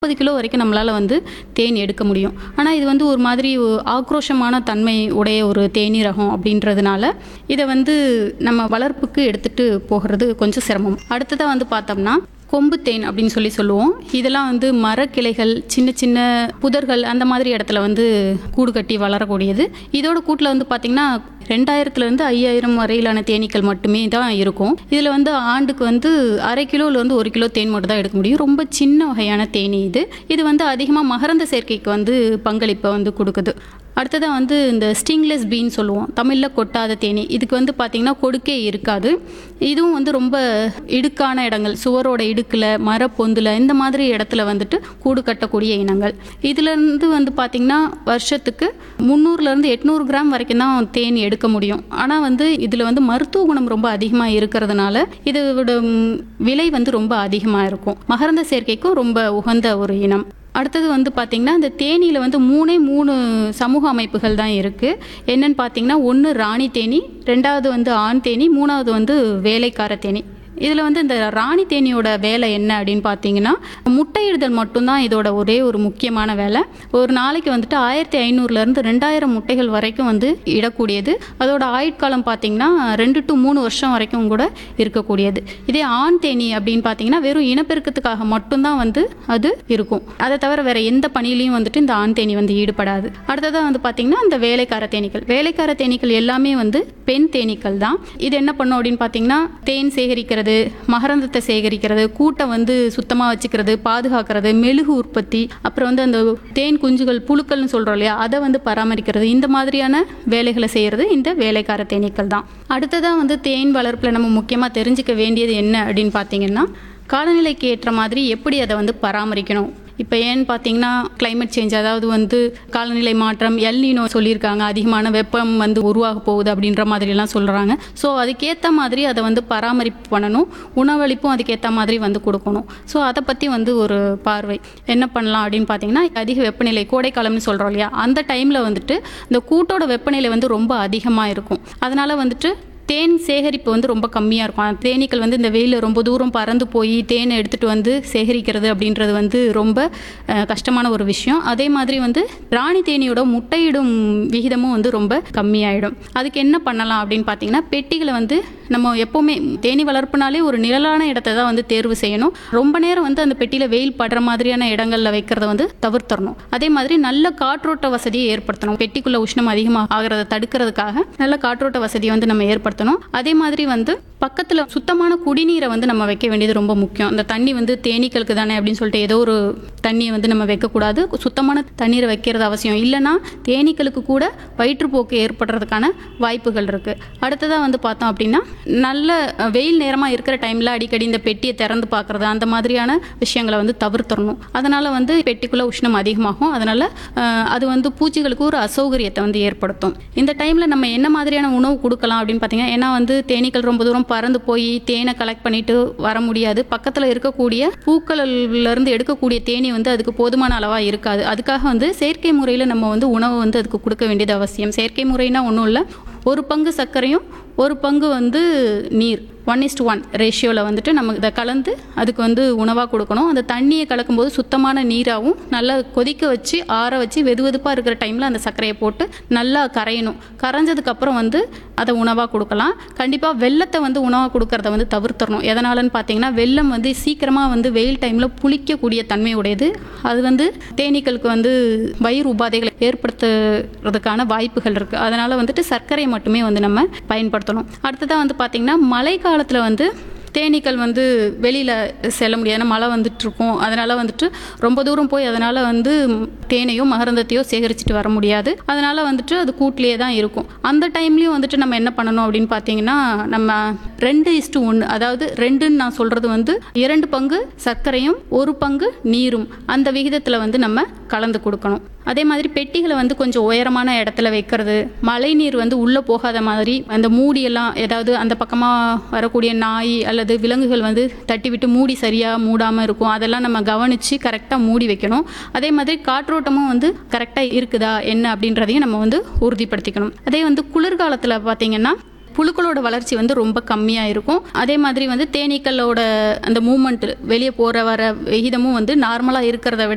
நாற்பது கிலோ வரைக்கும் நம்மளால் வந்து தேன் எடுக்க முடியும் ஆனால் இது வந்து ஒரு மாதிரி ஒ- ஆக்ரோஷமான தன்மை உடைய ஒரு தேனீ ரகம் அப்படின்றதுனால இதை வந்து நம்ம வளர்ப்புக்கு எடுத்துகிட்டு போகிறது கொஞ்சம் சிரமம் அடுத்ததாக வந்து பார்த்தோம்னா கொம்பு தேன் அப்படின்னு சொல்லி சொல்லுவோம் இதெல்லாம் வந்து மரக்கிளைகள் சின்ன சின்ன புதர்கள் அந்த மாதிரி இடத்துல வந்து கூடு கட்டி வளரக்கூடியது இதோட கூட்டில் வந்து பார்த்திங்கன்னா ரெண்டாயிரத்துலேருந்து ஐயாயிரம் வரையிலான தேனீக்கள் மட்டுமே தான் இருக்கும் இதில் வந்து ஆண்டுக்கு வந்து அரை கிலோவில் வந்து ஒரு கிலோ தேன் மட்டும் தான் எடுக்க முடியும் ரொம்ப சின்ன வகையான தேனீ இது இது வந்து அதிகமாக மகரந்த சேர்க்கைக்கு வந்து பங்களிப்பை வந்து கொடுக்குது அடுத்ததாக வந்து இந்த ஸ்டிங்லெஸ் பீன் சொல்லுவோம் தமிழில் கொட்டாத தேனி இதுக்கு வந்து பார்த்திங்கன்னா கொடுக்கே இருக்காது இதுவும் வந்து ரொம்ப இடுக்கான இடங்கள் சுவரோட இடுக்கில் மரப்பொந்தில் இந்த மாதிரி இடத்துல வந்துட்டு கூடு கட்டக்கூடிய இனங்கள் இதுலேருந்து வந்து பார்த்திங்கன்னா வருஷத்துக்கு முந்நூறுலேருந்து எட்நூறு கிராம் வரைக்கும் தான் தேன் எடுக்க முடியும் ஆனால் வந்து இதில் வந்து மருத்துவ குணம் ரொம்ப அதிகமாக இருக்கிறதுனால இதோட ம், விலை வந்து ரொம்ப அதிகமாக இருக்கும் மகரந்த சேர்க்கைக்கும் ரொம்ப உகந்த ஒரு இனம் அடுத்தது வந்து பார்த்திங்கன்னா இந்த தேனியில் வந்து மூணே மூணு சமூக அமைப்புகள் தான் இருக்குது என்னன்னு பார்த்தீங்கன்னா ஒன்று ராணி தேனி ரெண்டாவது வந்து ஆண் தேனி மூணாவது வந்து வேலைக்கார தேனி இதில் வந்து இந்த ராணி தேனியோட வேலை என்ன அப்படின்னு பார்த்தீங்கன்னா முட்டையிடுதல் மட்டும்தான் இதோட ஒரே ஒரு முக்கியமான வேலை ஒரு நாளைக்கு வந்துட்டு ஆயிரத்தி ஐநூறுலேருந்து ரெண்டாயிரம் முட்டைகள் வரைக்கும் வந்து இடக்கூடியது அதோட ஆயுட்காலம் பார்த்தீங்கன்னா ரெண்டு டு மூணு வருஷம் வரைக்கும் கூட இருக்கக்கூடியது இதே ஆண் தேனி அப்படின்னு பார்த்தீங்கன்னா வெறும் இனப்பெருக்கத்துக்காக மட்டும்தான் வந்து அது இருக்கும் அதை தவிர வேற எந்த பணியிலையும் வந்துட்டு இந்த ஆண் தேனி வந்து ஈடுபடாது அடுத்ததாக வந்து பார்த்தீங்கன்னா இந்த வேலைக்கார தேனீக்கள் வேலைக்கார தேனீக்கள் எல்லாமே வந்து பெண் தேனீக்கள் தான் இது என்ன பண்ணும் அப்படின்னு பார்த்தீங்கன்னா தேன் சேகரிக்கிறது மகரந்தத்தை சேகரிக்கிறது கூட்டை வந்து சுத்தமாக வச்சுக்கிறது பாதுகாக்கிறது மெழுகு உற்பத்தி அப்புறம் வந்து அந்த தேன் குஞ்சுகள் புழுக்கள்னு சொல்கிறோம் இல்லையா அதை வந்து பராமரிக்கிறது இந்த மாதிரியான வேலைகளை செய்கிறது இந்த வேலைக்கார தேனீக்கள் தான் அடுத்ததாக வந்து தேன் வளர்ப்பில் நம்ம முக்கியமாக தெரிஞ்சுக்க வேண்டியது என்ன அப்படின்னு பார்த்தீங்கன்னா காலநிலைக்கு ஏற்ற மாதிரி எப்படி அதை வந்து பராமரிக்கணும் இப்போ ஏன்னு பார்த்தீங்கன்னா climate சேஞ்ச் அதாவது வந்து காலநிலை மாற்றம் எல்னினோ சொல்லியிருக்காங்க அதிகமான வெப்பம் வந்து உருவாக போகுது அப்படின்ற மாதிரிலாம் சொல்கிறாங்க ஸோ அதுக்கேற்ற மாதிரி அதை வந்து பராமரிப்பு பண்ணணும் உணவளிப்பும் அதுக்கேற்ற மாதிரி வந்து கொடுக்கணும் ஸோ அதை பற்றி வந்து ஒரு பார்வை என்ன பண்ணலாம் அப்படின்னு பார்த்தீங்கன்னா அதிக வெப்பநிலை கோடைக்காலம்னு சொல்கிறோம் இல்லையா அந்த டைமில் வந்துட்டு இந்த கூட்டோட வெப்பநிலை வந்து ரொம்ப அதிகமாக இருக்கும் அதனால் வந்துட்டு தேன் சேகரிப்பு வந்து ரொம்ப கம்மியாக இருக்கும் அந்த தேனீக்கள் வந்து இந்த வெயிலில் ரொம்ப தூரம் பறந்து போய் தேனை எடுத்துகிட்டு வந்து சேகரிக்கிறது அப்படின்றது வந்து ரொம்ப அஹ், கஷ்டமான ஒரு விஷயம் அதே மாதிரி வந்து ராணி தேனியோட முட்டையிடும் விகிதமும் வந்து ரொம்ப கம்மியாயிடும் அதுக்கு என்ன பண்ணலாம் அப்படின்னு பார்த்தீங்கன்னா பெட்டிகளை வந்து நம்ம எப்போவுமே தேனி வளர்ப்புனாலே ஒரு நிழலான இடத்தை தான் வந்து தேர்வு செய்யணும் ரொம்ப நேரம் வந்து அந்த பெட்டியில் வெயில் படுற மாதிரியான இடங்களில் வைக்கிறத வந்து தவிர்த்தரணும் அதே மாதிரி நல்ல காற்றோட்ட வசதியை ஏற்படுத்தணும் பெட்டிக்குள்ள உஷ்ணம் அதிகமாக ஆகிறத தடுக்கிறதுக்காக நல்ல காற்றோட்ட வசதியை வந்து நம்ம ஏற்படுத்தணும் அதே மாதிரி வந்து பக்கத்தில் சுத்தமான குடிநீரை வந்து நம்ம வைக்க வேண்டியது ரொம்ப முக்கியம் அந்த தண்ணி வந்து தேனீக்களுக்கு தானே அப்படின்னு சொல்லிட்டு ஏதோ ஒரு தண்ணியை வந்து நம்ம வைக்கக்கூடாது சுத்தமான தண்ணீரை வைக்கிறது அவசியம் இல்லைன்னா தேனீக்களுக்கு கூட வயிற்றுப்போக்கு ஏற்படுறதுக்கான வாய்ப்புகள் இருக்குது அடுத்ததாக வந்து பார்த்தோம் அப்படின்னா நல்ல அஹ், வெயில் நேரமாக இருக்கிற டைமில் அடிக்கடி இந்த பெட்டியை திறந்து பார்க்குறது அந்த மாதிரியான விஷயங்களை வந்து தவிர்த்தரணும் அதனால் வந்து பெட்டிக்குள்ளே உஷ்ணம் அதிகமாகும் அதனால் அது வந்து பூச்சிகளுக்கு ஒரு அசௌகரியத்தை வந்து ஏற்படுத்தும் இந்த டைமில் நம்ம என்ன மாதிரியான உணவு கொடுக்கலாம் அப்படின்னு பார்த்தீங்கன்னா ஏன்னா வந்து தேனீக்கள் ரொம்ப தூரம் பறந்து போய் தேனை கலெக்ட் பண்ணிட்டு வர முடியாது பக்கத்தில் இருக்கக்கூடிய பூக்கள்ல இருந்து எடுக்கக்கூடிய தேனி வந்து அதுக்கு போதுமான அளவாக இருக்காது அதுக்காக வந்து செயற்கை முறையில் நம்ம வந்து உணவு வந்து அதுக்கு கொடுக்க வேண்டியது அவசியம் செயற்கை முறைனா ஒன்றும் இல்லை ஒரு பங்கு சர்க்கரையும் ஒரு பங்கு வந்து நீர் ஒன் இஸ்ட் ஒன் ரேஷியோவில் வந்துட்டு நம்ம இதை கலந்து அதுக்கு வந்து உணவாக கொடுக்கணும் அந்த தண்ணியை கலக்கும்போது சுத்தமான நீராகவும் நல்லா கொதிக்க வச்சு ஆற வச்சு வெது வெதுப்பாக இருக்கிற டைமில் அந்த சர்க்கரையை போட்டு நல்லா கரையணும் கரைஞ்சதுக்கப்புறம் வந்து அதை உணவாக கொடுக்கலாம் கண்டிப்பாக வெள்ளத்தை வந்து உணவாக கொடுக்கறத வந்து தவிர்த்தரணும் எதனாலன்னு பார்த்தீங்கன்னா வெள்ளம் வந்து சீக்கிரமாக வந்து வெயில் டைமில் புளிக்கக்கூடிய தன்மை உடையது அது வந்து தேனீக்களுக்கு வந்து வயிறு உபாதைகளை ஏற்படுத்துறதுக்கான வாய்ப்புகள் இருக்குது அதனால் வந்துட்டு சர்க்கரையை மட்டுமே வந்து நம்ம பயன்படுத்தணும் அடுத்ததாக வந்து பார்த்திங்கன்னா மழை காலத்தில் வந்து தேனீக்கள் வந்து வெளியில் செல்ல முடியாது ஏன்னா மழை வந்துட்டு இருக்கும் அதனால் வந்துட்டு ரொம்ப தூரம் போய் அதனால் வந்து தேனையோ மகரந்தத்தையோ சேகரிச்சுட்டு வர முடியாது அதனால் வந்துட்டு அது கூட்டிலே தான் இருக்கும் அந்த டைம்லேயும் வந்துட்டு நம்ம என்ன பண்ணணும் அப்படின்னு பார்த்தீங்கன்னா நம்ம ரெண்டு இஸ்டு ஒன்று அதாவது ரெண்டுன்னு நான் சொல்கிறது வந்து இரண்டு பங்கு சர்க்கரையும் ஒரு பங்கு நீரும் அந்த விகிதத்தில் வந்து நம்ம கலந்து கொடுக்கணும் அதே மாதிரி பெட்டிகளை வந்து கொஞ்சம் உயரமான இடத்துல வைக்கிறது மழை நீர் வந்து உள்ளே போகாத மாதிரி அந்த மூடியெல்லாம் ஏதாவது அந்த பக்கமாக வரக்கூடிய நாய் அல்லது விலங்குகள் வந்து தட்டி விட்டு மூடி சரியாக மூடாமல் இருக்கும் அதெல்லாம் நம்ம கவனித்து கரெக்டாக மூடி வைக்கணும் அதே மாதிரி காற்றோட்டமும் வந்து கரெக்டாக இருக்குதா என்ன அப்படின்றதையும் நம்ம வந்து உறுதிப்படுத்திக்கணும் அதே வந்து குளிர்காலத்தில் பார்த்தீங்கன்னா புழுக்களோட வளர்ச்சி வந்து ரொம்ப கம்மியாக இருக்கும் அதே மாதிரி வந்து தேனீக்களோட அந்த மூமெண்ட் வெளியே போகிற வர விகிதமும் வந்து நார்மலாக இருக்கிறத விட